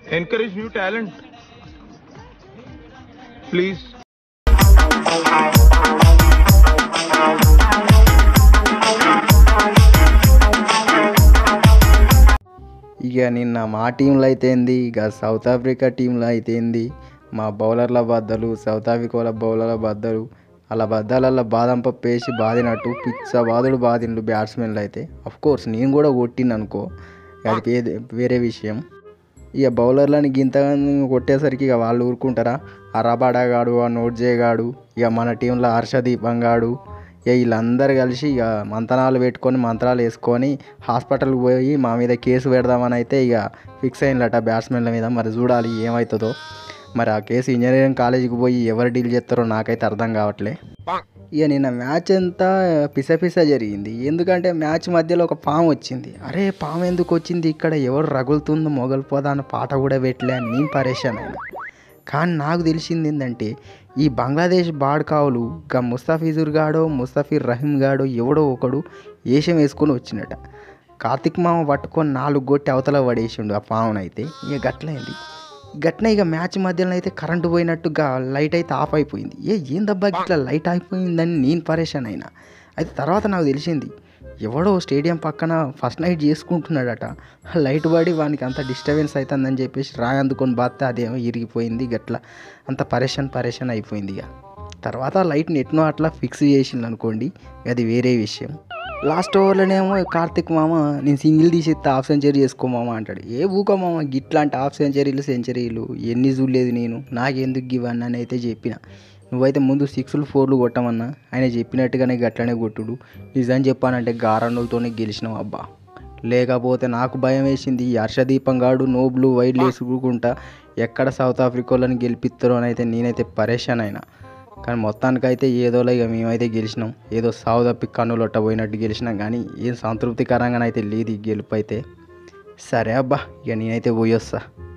encourage new talent. Please. ఇక నిన్న మా టీంలో అయితే ఏంది ఇక సౌత్ ఆఫ్రికా టీంలో అయితే ఏంది మా బౌలర్ల బద్దలు సౌత్ ఆఫ్రికాల బౌలర్ల బద్దలు అలా బద్దలల్లో బాదం పప్పు వేసి బాదినట్టు పిచ్చ బాదుడు బాదిండ్లు బ్యాట్స్మెన్లు అయితే అఫ్ కోర్స్ నేను కూడా కొట్టిన అనుకో అది వేరే వేరే విషయం ఇక బౌలర్లని గింత కొట్టేసరికి ఇక వాళ్ళు ఊరుకుంటారా ఆ రబాడా గాడు ఆ నోట్జే గాడు ఇక మన టీంలో హర్షదీపం గాడు ఇక వీళ్ళందరూ కలిసి ఇక మంతనాలు పెట్టుకొని మంత్రాలు వేసుకొని హాస్పిటల్కి పోయి మా మీద కేసు పెడదామని అయితే ఇక ఫిక్స్ అయినలట బ్యాట్స్మెన్ల మీద మరి చూడాలి ఏమవుతుందో మరి ఆ కేసు ఇంజనీరింగ్ కాలేజీకి పోయి ఎవరు డీల్ చేస్తారో నాకైతే అర్థం కావట్లే ఇక నిన్న మ్యాచ్ అంతా పిస పిస జరిగింది ఎందుకంటే మ్యాచ్ మధ్యలో ఒక పాము వచ్చింది అరే పాము ఎందుకు వచ్చింది ఇక్కడ ఎవరు రగులుతుందో మొగలిపోదా అన్న పాట కూడా పెట్టలే అని నేను పరేషాన్ అయినా కానీ నాకు తెలిసింది ఏంటంటే ఈ బంగ్లాదేశ్ బాడ్కావులు గా ముస్తాఫిజుర్ గాడో ముస్తాఫిర్ రహీం గాడో ఎవడో ఒకడు వేషం వేసుకొని వచ్చినట కార్తిక్ మామ పట్టుకొని నాలుగు గొట్టి అవతల పడేసిండు ఆ పామునైతే ఇక గట్లయింది గట్న ఇక మ్యాచ్ మధ్యలో అయితే కరెంటు పోయినట్టుగా లైట్ అయితే ఆఫ్ అయిపోయింది ఏ ఏందబ్బా ఇట్లా లైట్ అయిపోయిందని నేను పరేషాన్ అయినా అయితే తర్వాత నాకు తెలిసింది ఎవడో స్టేడియం పక్కన ఫస్ట్ నైట్ చేసుకుంటున్నాడట లైట్ పడి వానికి అంత డిస్టర్బెన్స్ అవుతుందని చెప్పేసి రాయి అందుకొని బాస్తే అదేమో ఇరిగిపోయింది గట్ల అంత పరేషాన్ పరేషాన్ అయిపోయింది ఇక తర్వాత లైట్ని ఎట్నో అట్లా ఫిక్స్ చేసిండు అనుకోండి అది వేరే విషయం లాస్ట్ ఓవర్లోనేమో కార్తిక్ మామ నేను సింగిల్ తీసి హాఫ్ సెంచరీ చేసుకో మామ అంటాడు ఏ ఊకో మామ గిట్లాంటి హాఫ్ సెంచరీలు సెంచరీలు ఎన్ని చూడలేదు నేను నాకెందుకు ఇవన్నీ అని అయితే చెప్పిన నువ్వైతే ముందు సిక్స్లు ఫోర్లు కొట్టమన్నా ఆయన చెప్పినట్టుగానే గట్లనే కొట్టుడు నిజం చెప్పానంటే గారన్నులతోనే గెలిచినావు అబ్బా లేకపోతే నాకు భయం వేసింది ఈ హర్షదీపం గాడు నోబ్లు వైడ్లు వేసుకుంటా ఎక్కడ సౌత్ ఆఫ్రికాలను గెలిపిస్తారో అని అయితే నేనైతే పరేషాన్ అయినా కానీ మొత్తానికైతే ఏదోలా ఇక మేమైతే గెలిచినాం ఏదో సావు తప్పి కన్నులొట్ట పోయినట్టు గెలిచినాం కానీ ఏం సంతృప్తికరంగానైతే లేదు ఈ గెలుపు అయితే సరే అబ్బా ఇక నేనైతే పోయొస్తా